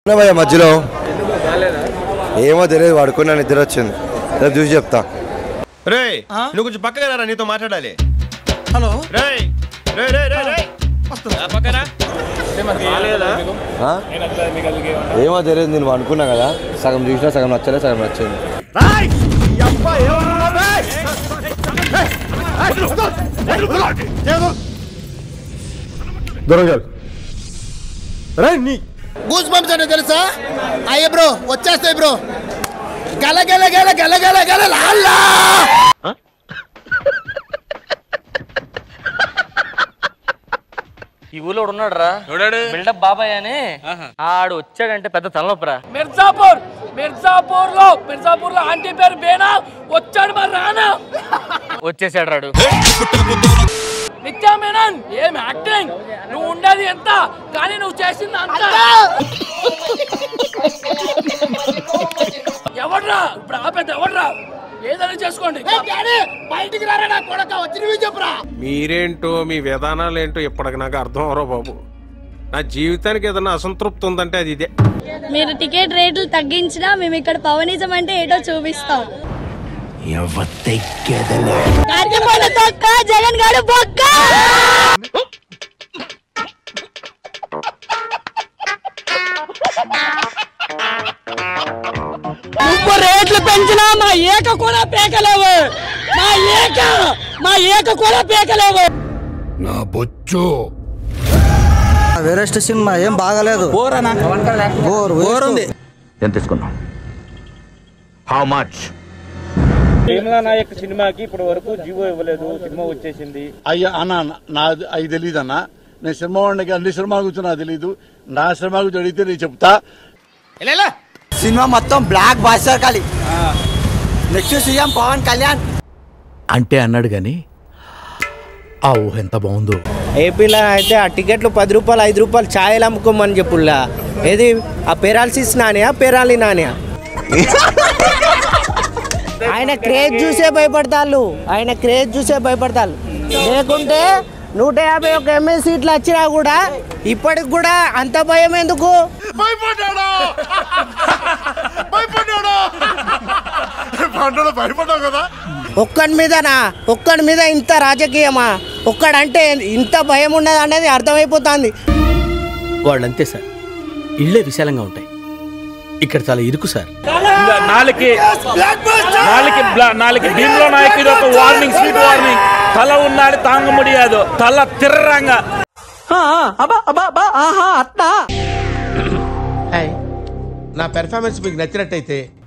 భయ మధ్యలో ఏమో తెలియదు పడుకున్నా నిద్ర వచ్చింది రేపు చూసి చెప్తా రే నువ్వు కొంచెం పక్కగా రా నీతో మాట్లాడాలి హలో రే రే రే రే రే ఆ పక్కన ఆ? ఏమో తెలియదు నేను పడుకున్నా కదా సగం చూసినా సగం నచ్చలే సగం నచ్చింది గూస్ బంప్స్ అంటే తెలుసా అయ్యే బ్రో వచ్చేస్తాయి బ్రో గల గల గల గల గల గల లాల్లా ఈ ఊళ్ళో ఉన్నాడు రా బిల్డప్ బాబాయ్ అని ఆడు వచ్చాడంటే పెద్ద తలనొప్పరా మిర్జాపూర్ మిర్జాపూర్ లో మిర్జాపూర్ లో ఆంటీ పేరు బేనా వచ్చాడు మరి రానా వచ్చేసాడు రాడు నిత్యా మేనన్ ఏం యాక్టింగ్ నువ్వు ఉండేది ఎంత కానీ నువ్వు చేసింది అంత ఎవడ్రా ఇప్పుడు ఆపేది ఎవడ్రా ఏదైనా చేసుకోండి బయటికి రారా నా కొడక వచ్చి చెప్పురా మీరేంటో మీ విధానాలు ఏంటో ఇప్పటికి నాకు అర్థం అవరో బాబు నా జీవితానికి ఏదైనా అసంతృప్తి ఉందంటే అది ఇదే మీరు టికెట్ రేట్లు తగ్గించినా మేము ఇక్కడ పవనిజం అంటే ఏటో చూపిస్తాం కత్తిపొడి తొక్క, జగన్ గారు బొక్క నువ్వు రేట్లు పెంచినా మా ఏక కూడా పేకలేవు మా ఏక మా ఏక కూడా పేకలేవు వేరెస్ట్ సినిమా ఏం బాగాలేదు బోర్ బోర్ ఉంది ఎంత తీసుకున్నాం హౌ మచ్ అయ్యా అన్న నా అది తెలియదు అన్న నేను సినిమా వాడికి అన్ని సినిమాల గురించి నాకు తెలియదు నా సినిమా గురించి అడిగితే నేను చెప్తా సినిమా మొత్తం బ్లాక్ బాస్టర్ కాలి నెక్స్ట్ సీఎం పవన్ కళ్యాణ్ అంటే అన్నాడు గాని ఆ ఊహ ఎంత బాగుందో ఏపీలో అయితే ఆ టికెట్లు పది రూపాయలు ఐదు రూపాయలు ఛాయలు అమ్ముకోమని చెప్పుల్లా ఏది ఆ పెరాలసిస్ నానియా పెరాలి నానియా ఆయన క్రేజ్ చూసే భయపడతాళ్ళు ఆయన క్రేజ్ చూసే భయపడతాళ్ళు లేకుంటే నూట యాభై ఒక ఎంఏ సీట్లు వచ్చినా కూడా ఇప్పటికి కూడా అంత భయం ఎందుకు ఒక్కడి మీదనా ఒక్కడి మీద ఇంత రాజకీయమా ఒక్కడంటే ఇంత భయం ఉన్నది అనేది అర్థమైపోతుంది వాళ్ళు అంతే సార్ ఇళ్ళే విశాలంగా ఉంటాయి ఇక్కడ చాలా ఇరుకు సార్ నాలుగు నాలుగు నాలుగు భీమ్లో నాయకు ఇది ఒక వార్నింగ్ స్వీట్ వార్నింగ్ తల ఉన్నాడు తాంగ ముడియాదు తల తిర్రంగా నా పెర్ఫార్మెన్స్ మీకు నచ్చినట్టయితే